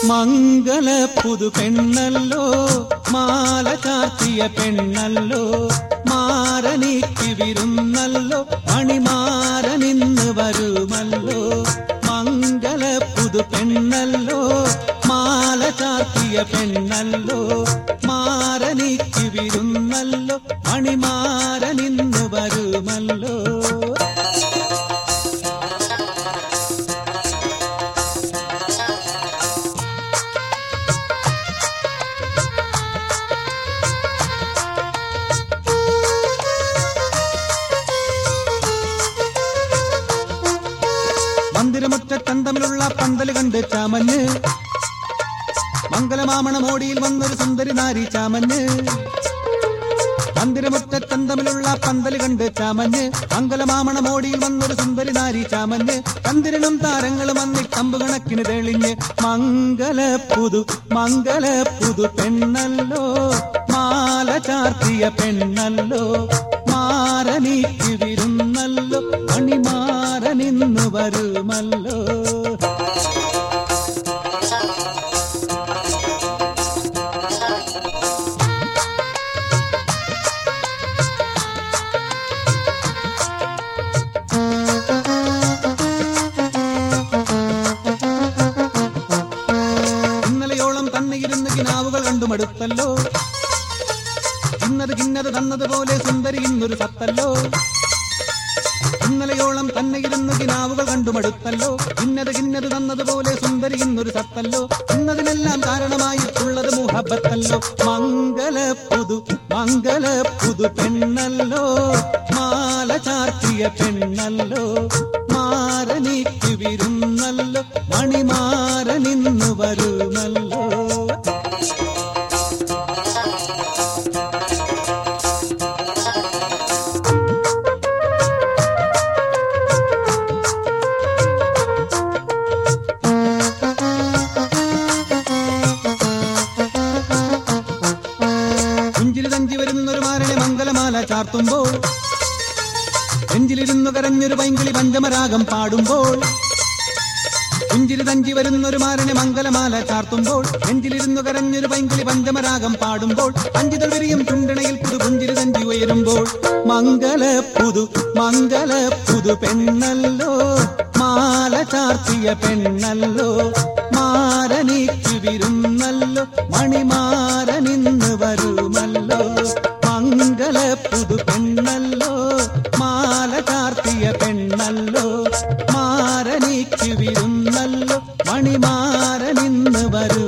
മംഗല പുതു പെണ്ണല്ലോ മാല ചാർത്തിയ പെണ്ണല്ലോ മാരനിക്ക് വിരുന്നല്ലോ മണിമാരനിന്ന് വരുമല്ലോ മംഗല പുതു പെണ്ണല്ലോ മാല ചാർത്തിയ പെണ്ണല്ലോ മാരനിക്ക് വിരുന്നല്ലോ മണിമാരനിന്ന് വരുമല്ലോ മന്ദിരമുറ്റത്തന്തമിലുള്ള പന്തല് കണ്ട് ചാമഞ്ഞ് മംഗലമാമണമോടിയിൽ വന്നൊരു സുന്ദരി നാരി ചാമഞ്ഞ് മന്ദിരമുറ്റത്തന്തമിലുള്ള പന്തല് കണ്ട് ചാമഞ്ഞ് മംഗലമാമണമോടിയിൽ വന്നൊരു സുന്ദരി നാരി ചാമഞ്ഞ് ചന്ദ്രനും താരങ്ങളും വന്നിട്ടമ്പ് കണക്കിന് തെളിഞ്ഞ് മംഗല പുതു മംഗല പുതു പെണ്ണല്ലോ മാല ചാർത്തിയ പെണ്ണല്ലോ മാരനിക്ക് വിരുന്നല്ലോ മണിമാരനിന്ന് വരുമല്ലോ ഇന്നലെയോളം തന്നെ ഇരുന്ന് കിനാവുകൾ കണ്ടു മടുത്തല്ലോ ഇന്നത് കിന്നത് തന്നതുപോലെ സുന്ദരി ഇന്നൊരു സത്തല്ലോ ഇന്നലെയോളം തന്നെ ഇരുന്ന് കിനാവുകൾ കണ്ടു മടുത്തല്ലോ ഇന്നത് കിന്നത് തന്നതുപോലെ സുന്ദരി ഇന്നൊരു സത്തല്ലോ ഇന്നതിനെല്ലാം കാരണമായിട്ടുള്ളത് മുഹബത്തല്ലോ മംഗല പുതു മംഗല പുതു പെണ്ണല്ലോ മാല ചാർത്തിയ പെണ്ണല്ലോ മാരനിക്ക് വിരുന്നല്ലോ മണിമാരനിന്ന് വരുമല്ലോ കുഞ്ചിരി തഞ്ചി വരുന്നൊരു മാരണെ മംഗലമാല ചാർത്തുമ്പോൾ നെഞ്ചിലിരുന്നു കരഞ്ഞൊരു പൈങ്കിളി പഞ്ചമരാഗം പാടുമ്പോൾ കുഞ്ചിരി തഞ്ചി വരുന്നൊരു മാരണെ മംഗലമാല ചാർത്തുമ്പോൾ നെഞ്ചിലിരുന്നു കരഞ്ഞൊരു പൈങ്കിളി പഞ്ചമരാഗം പാടുമ്പോൾ അഞ്ചിതൾ വിരിയും ചുണ്ടണയിൽ പുതു പുഞ്ചിരി തഞ്ചി ഉയരുമ്പോൾ മംഗല പുതു മംഗല പുതു പെണ്ണല്ലോ മാല ചാർത്തിയ പെണ്ണല്ലോ മാരനിക്ക് വിരുന്നല്ലോ മണിമാരനിന്ന് വരുമല്ലോ മംഗല പുതു പെണ്ണല്ലോ മാല ചാർത്തിയ പെണ്ണല്ലോ മാരനിക്ക് വിരുന്നല്ലോ മണിമാരനിന്ന് വരും